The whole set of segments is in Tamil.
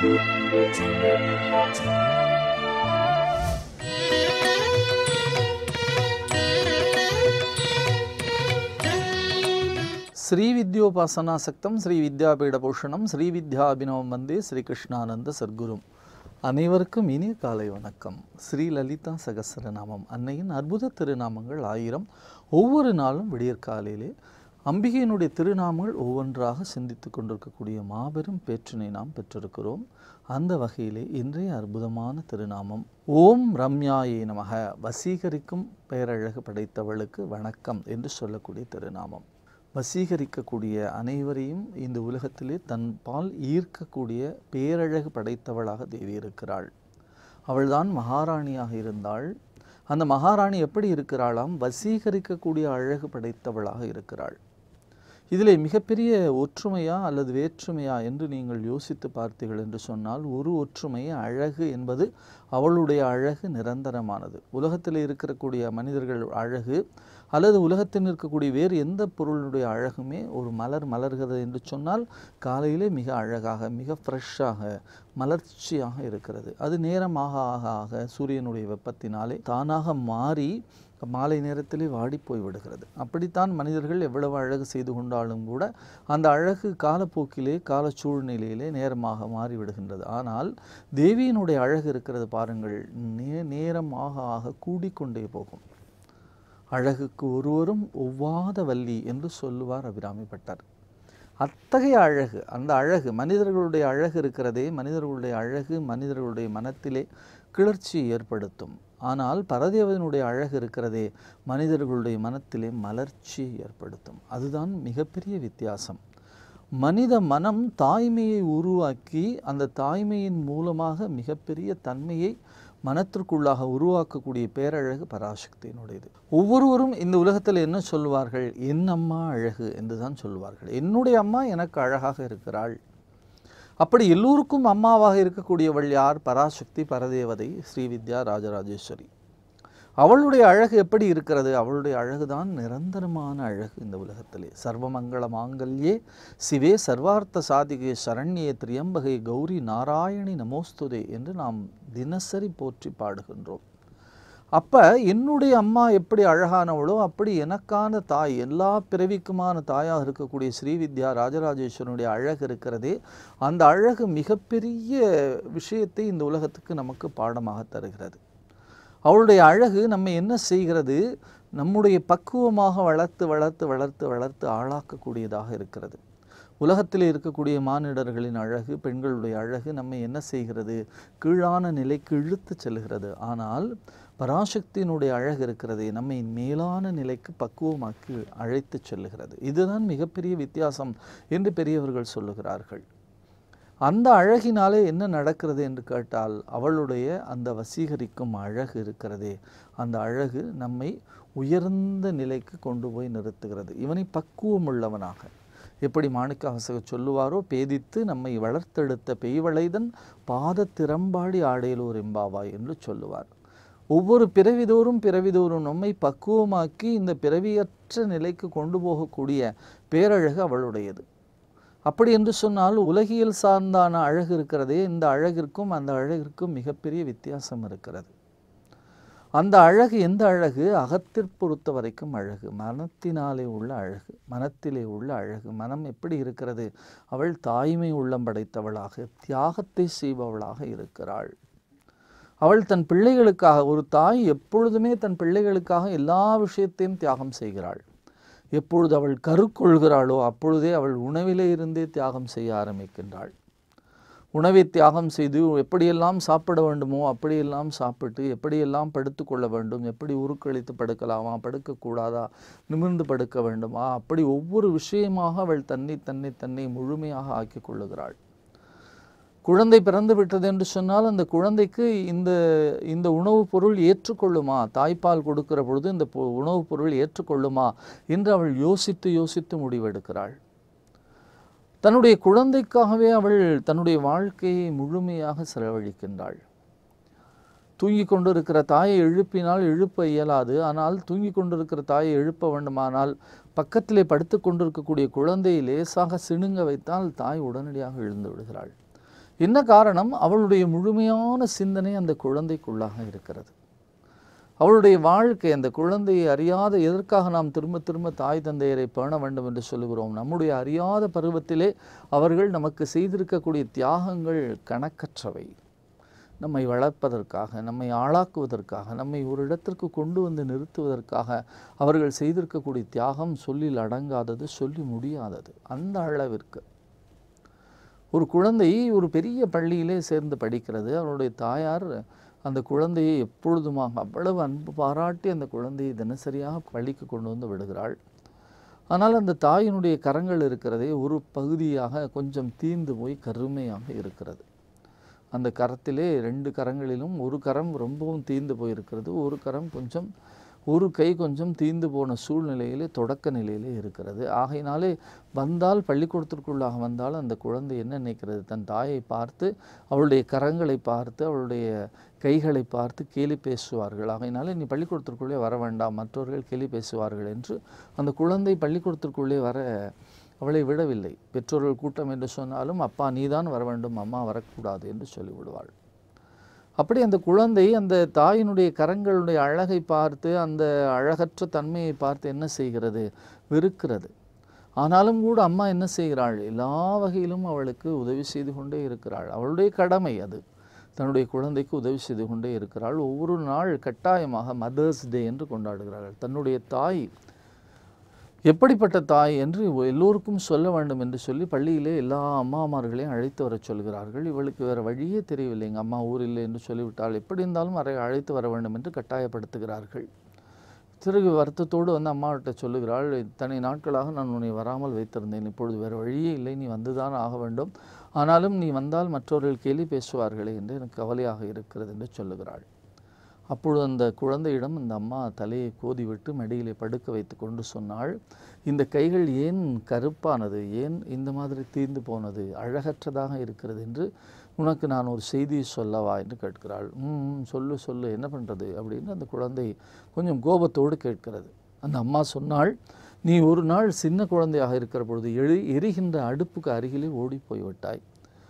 ஸ்ரீ வித்யோபாசனாசக்தம் ஸ்ரீ வித்யாபீடபூஷணம் ஸ்ரீ வித்யாபினவம் வந்தே ஸ்ரீகிருஷ்ணானந்த சர்க்குரும் அனைவருக்கும் இனிய காலை வணக்கம் ஸ்ரீ லலிதா சகஸ்ரநாமம் அன்னையின் அற்புத திருநாமங்கள் ஆயிரம் ஒவ்வொரு நாளும் விடியற்காலையிலே அம்பிகையினுடைய திருநாமங்கள் ஒவ்வொன்றாக சிந்தித்து கொண்டிருக்கக்கூடிய மாபெரும் பேற்றினை நாம் பெற்றிருக்கிறோம் அந்த வகையிலே இன்றைய அற்புதமான திருநாமம் ஓம் ரம்யாயே நமக வசீகரிக்கும் பெயரழகு படைத்தவளுக்கு வணக்கம் என்று சொல்லக்கூடிய திருநாமம் வசீகரிக்கக்கூடிய அனைவரையும் இந்த உலகத்திலே தன் பால் ஈர்க்கக்கூடிய பேரழகு படைத்தவளாக தேவி இருக்கிறாள் அவள்தான் மகாராணியாக இருந்தாள் அந்த மகாராணி எப்படி இருக்கிறாளாம் வசீகரிக்கக்கூடிய அழகு படைத்தவளாக இருக்கிறாள் இதிலே மிகப்பெரிய ஒற்றுமையா அல்லது வேற்றுமையா என்று நீங்கள் யோசித்து பார்த்தீர்கள் என்று சொன்னால் ஒரு ஒற்றுமை அழகு என்பது அவளுடைய அழகு நிரந்தரமானது உலகத்தில் இருக்கக்கூடிய மனிதர்கள் அழகு அல்லது உலகத்தில் இருக்கக்கூடிய வேறு எந்த பொருளுடைய அழகுமே ஒரு மலர் மலர்கிறது என்று சொன்னால் காலையிலே மிக அழகாக மிக ஃப்ரெஷ்ஷாக மலர்ச்சியாக இருக்கிறது அது நேரமாக ஆக ஆக சூரியனுடைய வெப்பத்தினாலே தானாக மாறி மாலை நேரத்திலே வாடி போய் விடுகிறது அப்படித்தான் மனிதர்கள் எவ்வளவு அழகு செய்து கொண்டாலும் கூட அந்த அழகு காலப்போக்கிலே கால சூழ்நிலையிலே நேரமாக மாறி விடுகின்றது ஆனால் தேவியினுடைய அழகு இருக்கிறது பாருங்கள் நே நேரம் ஆக ஆக கூடிக்கொண்டே போகும் அழகுக்கு ஒருவரும் ஒவ்வாத வள்ளி என்று சொல்லுவார் அபிராமி பட்டர் அத்தகைய அழகு அந்த அழகு மனிதர்களுடைய அழகு இருக்கிறதே மனிதர்களுடைய அழகு மனிதர்களுடைய மனத்திலே கிளர்ச்சியை ஏற்படுத்தும் ஆனால் பரதேவனுடைய அழகு இருக்கிறதே மனிதர்களுடைய மனத்திலே மலர்ச்சியை ஏற்படுத்தும் அதுதான் மிகப்பெரிய வித்தியாசம் மனித மனம் தாய்மையை உருவாக்கி அந்த தாய்மையின் மூலமாக மிகப்பெரிய தன்மையை மனத்திற்குள்ளாக உருவாக்கக்கூடிய பேரழகு பராசக்தியினுடையது ஒவ்வொருவரும் இந்த உலகத்தில் என்ன சொல்வார்கள் என் அம்மா அழகு என்று தான் சொல்வார்கள் என்னுடைய அம்மா எனக்கு அழகாக இருக்கிறாள் அப்படி எல்லோருக்கும் அம்மாவாக இருக்கக்கூடியவள் யார் பராசக்தி பரதேவதை ஸ்ரீவித்யா ராஜராஜேஸ்வரி அவளுடைய அழகு எப்படி இருக்கிறது அவளுடைய அழகுதான் நிரந்தரமான அழகு இந்த உலகத்திலே சர்வமங்கள மாங்கல்யே சிவே சர்வார்த்த சாதிகே சரண்யே திரியம்பகை கௌரி நாராயணி நமோஸ்துதே என்று நாம் தினசரி போற்றி பாடுகின்றோம் அப்போ என்னுடைய அம்மா எப்படி அழகானவளோ அப்படி எனக்கான தாய் எல்லா பிறவிக்குமான தாயாக இருக்கக்கூடிய ஸ்ரீவித்யா ராஜராஜேஸ்வரனுடைய அழகு இருக்கிறதே அந்த அழகு மிகப்பெரிய விஷயத்தை இந்த உலகத்துக்கு நமக்கு பாடமாக தருகிறது அவளுடைய அழகு நம்ம என்ன செய்கிறது நம்முடைய பக்குவமாக வளர்த்து வளர்த்து வளர்த்து வளர்த்து ஆளாக்கக்கூடியதாக இருக்கிறது உலகத்தில் இருக்கக்கூடிய மானிடர்களின் அழகு பெண்களுடைய அழகு நம்மை என்ன செய்கிறது கீழான நிலைக்கு இழுத்து செல்கிறது ஆனால் பராசக்தியினுடைய அழகு இருக்கிறதே நம்மை மேலான நிலைக்கு பக்குவமாக்கி அழைத்து செல்லுகிறது இதுதான் மிகப்பெரிய வித்தியாசம் என்று பெரியவர்கள் சொல்லுகிறார்கள் அந்த அழகினாலே என்ன நடக்கிறது என்று கேட்டால் அவளுடைய அந்த வசீகரிக்கும் அழகு இருக்கிறதே அந்த அழகு நம்மை உயர்ந்த நிலைக்கு கொண்டு போய் நிறுத்துகிறது இவனை பக்குவம் உள்ளவனாக எப்படி மாணிக்காசக சொல்லுவாரோ பேதித்து நம்மை வளர்த்தெடுத்த பெய்வளைதன் பாத திறம்பாடி ஆடையிலோர் எம்பாவாய் என்று சொல்லுவார் ஒவ்வொரு பிறவிதோறும் பிறவிதோறும் நம்மை பக்குவமாக்கி இந்த பிறவியற்ற நிலைக்கு கொண்டு போகக்கூடிய பேரழகு அவளுடையது அப்படி என்று சொன்னால் உலகியல் சார்ந்தான அழகு இருக்கிறதே இந்த அழகிற்கும் அந்த அழகிற்கும் மிகப்பெரிய வித்தியாசம் இருக்கிறது அந்த அழகு எந்த அழகு அகத்திற் பொறுத்த வரைக்கும் அழகு மனத்தினாலே உள்ள அழகு மனத்திலே உள்ள அழகு மனம் எப்படி இருக்கிறது அவள் தாய்மை உள்ளம் படைத்தவளாக தியாகத்தை செய்பவளாக இருக்கிறாள் அவள் தன் பிள்ளைகளுக்காக ஒரு தாய் எப்பொழுதுமே தன் பிள்ளைகளுக்காக எல்லா விஷயத்தையும் தியாகம் செய்கிறாள் எப்பொழுது அவள் கருக்கொள்கிறாளோ அப்பொழுதே அவள் உணவிலே இருந்தே தியாகம் செய்ய ஆரம்பிக்கின்றாள் உணவை தியாகம் செய்து எப்படியெல்லாம் சாப்பிட வேண்டுமோ அப்படியெல்லாம் சாப்பிட்டு எப்படியெல்லாம் படுத்து கொள்ள வேண்டும் எப்படி உருக்களித்து படுக்கலாமா படுக்கக்கூடாதா நிமிர்ந்து படுக்க வேண்டுமா அப்படி ஒவ்வொரு விஷயமாக அவள் தன்னை தன்னை தன்னை முழுமையாக ஆக்கி கொள்ளுகிறாள் குழந்தை பிறந்து விட்டது என்று சொன்னால் அந்த குழந்தைக்கு இந்த இந்த உணவுப் பொருள் ஏற்றுக்கொள்ளுமா தாய்ப்பால் கொடுக்கிற பொழுது இந்த பொ- உணவுப் பொருள் ஏற்றுக்கொள்ளுமா என்று அவள் யோசித்து யோசித்து முடிவெடுக்கிறாள் தன்னுடைய குழந்தைக்காகவே அவள் தன்னுடைய வாழ்க்கையை முழுமையாக செலவழிக்கின்றாள் தூங்கிக் கொண்டிருக்கிற தாயை எழுப்பினால் எழுப்ப இயலாது ஆனால் தூங்கிக் கொண்டிருக்கிற தாயை எழுப்ப வேண்டுமானால் பக்கத்திலே படுத்து கொண்டிருக்கக்கூடிய குழந்தையை லேசாக சிணுங்க வைத்தால் தாய் உடனடியாக எழுந்து விடுகிறாள் என்ன காரணம் அவளுடைய முழுமையான சிந்தனை அந்த குழந்தைக்குள்ளாக இருக்கிறது அவளுடைய வாழ்க்கை அந்த குழந்தையை அறியாத எதற்காக நாம் திரும்ப திரும்ப தாய் தந்தையரை பேண வேண்டும் என்று சொல்லுகிறோம் நம்முடைய அறியாத பருவத்திலே அவர்கள் நமக்கு செய்திருக்கக்கூடிய தியாகங்கள் கணக்கற்றவை நம்மை வளர்ப்பதற்காக நம்மை ஆளாக்குவதற்காக நம்மை ஒரு இடத்திற்கு கொண்டு வந்து நிறுத்துவதற்காக அவர்கள் செய்திருக்கக்கூடிய தியாகம் சொல்லில் அடங்காதது சொல்லி முடியாதது அந்த அளவிற்கு ஒரு குழந்தை ஒரு பெரிய பள்ளியிலே சேர்ந்து படிக்கிறது அவருடைய தாயார் அந்த குழந்தையை எப்பொழுதுமாக அவ்வளவு அன்பு பாராட்டி அந்த குழந்தையை தினசரியாக பள்ளிக்கு கொண்டு வந்து விடுகிறாள் ஆனால் அந்த தாயினுடைய கரங்கள் இருக்கிறதே ஒரு பகுதியாக கொஞ்சம் தீந்து போய் கருமையாக இருக்கிறது அந்த கரத்திலே ரெண்டு கரங்களிலும் ஒரு கரம் ரொம்பவும் தீந்து போயிருக்கிறது ஒரு கரம் கொஞ்சம் ஒரு கை கொஞ்சம் தீந்து போன சூழ்நிலையிலே தொடக்க நிலையிலே இருக்கிறது ஆகையினாலே வந்தால் பள்ளிக்கூடத்திற்குள்ளாக வந்தால் அந்த குழந்தை என்ன நினைக்கிறது தன் தாயை பார்த்து அவளுடைய கரங்களை பார்த்து அவளுடைய கைகளை பார்த்து கேலி பேசுவார்கள் ஆகையினாலே நீ பள்ளிக்கூடத்திற்குள்ளே வர வேண்டாம் மற்றவர்கள் கேலி பேசுவார்கள் என்று அந்த குழந்தை பள்ளிக்கூடத்திற்குள்ளே வர அவளை விடவில்லை பெற்றோர்கள் கூட்டம் என்று சொன்னாலும் அப்பா நீதான் வர வேண்டும் அம்மா வரக்கூடாது என்று சொல்லிவிடுவாள் அப்படி அந்த குழந்தை அந்த தாயினுடைய கரங்களுடைய அழகை பார்த்து அந்த அழகற்ற தன்மையை பார்த்து என்ன செய்கிறது வெறுக்கிறது ஆனாலும் கூட அம்மா என்ன செய்கிறாள் எல்லா வகையிலும் அவளுக்கு உதவி செய்து கொண்டே இருக்கிறாள் அவளுடைய கடமை அது தன்னுடைய குழந்தைக்கு உதவி செய்து கொண்டே இருக்கிறாள் ஒவ்வொரு நாள் கட்டாயமாக மதர்ஸ் டே என்று கொண்டாடுகிறார்கள் தன்னுடைய தாய் எப்படிப்பட்ட தாய் என்று எல்லோருக்கும் சொல்ல வேண்டும் என்று சொல்லி பள்ளியிலே எல்லா அம்மாமார்களையும் அழைத்து வரச் சொல்கிறார்கள் இவளுக்கு வேறு வழியே தெரியவில்லை எங்கள் அம்மா ஊரில் என்று சொல்லிவிட்டால் எப்படி இருந்தாலும் அறை அழைத்து வர வேண்டும் என்று கட்டாயப்படுத்துகிறார்கள் சிறுகு வருத்தத்தோடு வந்து அம்மாவிட்ட சொல்லுகிறாள் இத்தனை நாட்களாக நான் உன்னை வராமல் வைத்திருந்தேன் இப்பொழுது வேறு வழியே இல்லை நீ வந்துதான் ஆக வேண்டும் ஆனாலும் நீ வந்தால் மற்றவர்கள் கேலி பேசுவார்களே என்று எனக்கு கவலையாக இருக்கிறது என்று சொல்லுகிறாள் அப்பொழுது அந்த குழந்தையிடம் இந்த அம்மா தலையை கோதிவிட்டு மடியிலே படுக்க வைத்து கொண்டு சொன்னாள் இந்த கைகள் ஏன் கருப்பானது ஏன் இந்த மாதிரி தீர்ந்து போனது அழகற்றதாக இருக்கிறது என்று உனக்கு நான் ஒரு செய்தியை சொல்லவா என்று கேட்கிறாள் ம் சொல்லு சொல்லு என்ன பண்ணுறது அப்படின்னு அந்த குழந்தை கொஞ்சம் கோபத்தோடு கேட்கிறது அந்த அம்மா சொன்னாள் நீ ஒரு நாள் சின்ன குழந்தையாக இருக்கிற பொழுது எரி எரிகின்ற அடுப்புக்கு அருகிலே ஓடி போய்விட்டாய்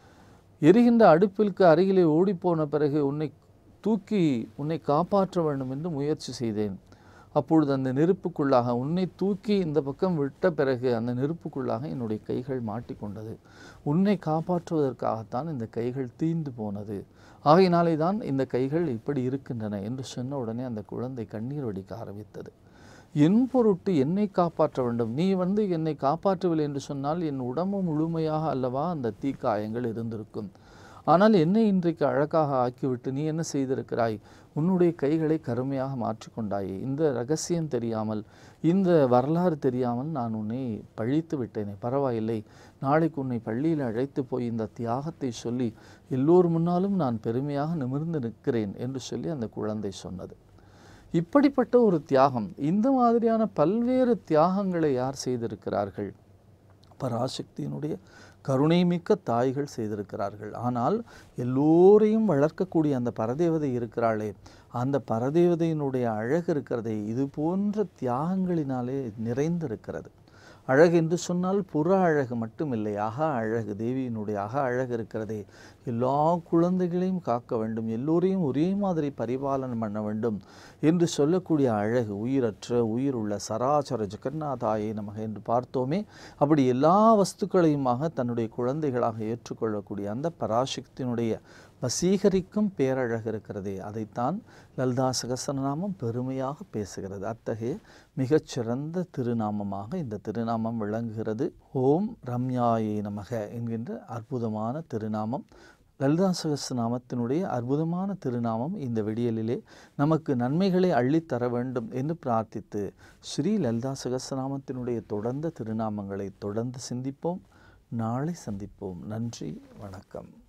எரிகின்ற அடுப்பிற்கு அருகிலே ஓடிப்போன பிறகு உன்னை தூக்கி உன்னை காப்பாற்ற வேண்டும் என்று முயற்சி செய்தேன் அப்பொழுது அந்த நெருப்புக்குள்ளாக உன்னை தூக்கி இந்த பக்கம் விட்ட பிறகு அந்த நெருப்புக்குள்ளாக என்னுடைய கைகள் மாட்டிக்கொண்டது உன்னை காப்பாற்றுவதற்காகத்தான் இந்த கைகள் தீந்து போனது ஆகையினாலே தான் இந்த கைகள் இப்படி இருக்கின்றன என்று சொன்ன உடனே அந்த குழந்தை கண்ணீர் வடிக்க ஆரம்பித்தது என் பொருட்டு என்னை காப்பாற்ற வேண்டும் நீ வந்து என்னை காப்பாற்றவில்லை என்று சொன்னால் என் உடம்பு முழுமையாக அல்லவா அந்த தீக்காயங்கள் இருந்திருக்கும் ஆனால் என்னை இன்றைக்கு அழகாக ஆக்கிவிட்டு நீ என்ன செய்திருக்கிறாய் உன்னுடைய கைகளை கருமையாக மாற்றிக்கொண்டாயே இந்த ரகசியம் தெரியாமல் இந்த வரலாறு தெரியாமல் நான் உன்னை பழித்து விட்டேனே பரவாயில்லை நாளைக்கு உன்னை பள்ளியில் அழைத்து போய் இந்த தியாகத்தை சொல்லி எல்லோர் முன்னாலும் நான் பெருமையாக நிமிர்ந்து நிற்கிறேன் என்று சொல்லி அந்த குழந்தை சொன்னது இப்படிப்பட்ட ஒரு தியாகம் இந்த மாதிரியான பல்வேறு தியாகங்களை யார் செய்திருக்கிறார்கள் பராசக்தியினுடைய கருணை மிக்க தாய்கள் செய்திருக்கிறார்கள் ஆனால் எல்லோரையும் வளர்க்கக்கூடிய அந்த பரதேவதை இருக்கிறாளே அந்த பரதேவதையினுடைய அழகு இருக்கிறதே இது போன்ற தியாகங்களினாலே நிறைந்திருக்கிறது அழகு என்று சொன்னால் புற அழகு மட்டுமில்லை அக அழகு தேவியினுடைய அக அழகு இருக்கிறதே எல்லா குழந்தைகளையும் காக்க வேண்டும் எல்லோரையும் ஒரே மாதிரி பரிபாலனம் பண்ண வேண்டும் என்று சொல்லக்கூடிய அழகு உயிரற்ற உயிர் உள்ள சராசர ஜெகநாதாயை நமக என்று பார்த்தோமே அப்படி எல்லா வஸ்துக்களையுமாக தன்னுடைய குழந்தைகளாக ஏற்றுக்கொள்ளக்கூடிய அந்த பராசக்தியினுடைய வசீகரிக்கும் பேரழகு இருக்கிறதே அதைத்தான் லலிதா சகசரநாமம் பெருமையாக பேசுகிறது அத்தகைய மிகச்சிறந்த திருநாமமாக இந்த திருநாமம் விளங்குகிறது ஓம் ரம்யாயை நமக என்கின்ற அற்புதமான திருநாமம் லலிதா சகஸ்ரநாமத்தினுடைய அற்புதமான திருநாமம் இந்த விடியலிலே நமக்கு நன்மைகளை அள்ளித்தர வேண்டும் என்று பிரார்த்தித்து ஸ்ரீ லலிதா சகஸ்ரநாமத்தினுடைய தொடர்ந்த திருநாமங்களை தொடர்ந்து சிந்திப்போம் நாளை சந்திப்போம் நன்றி வணக்கம்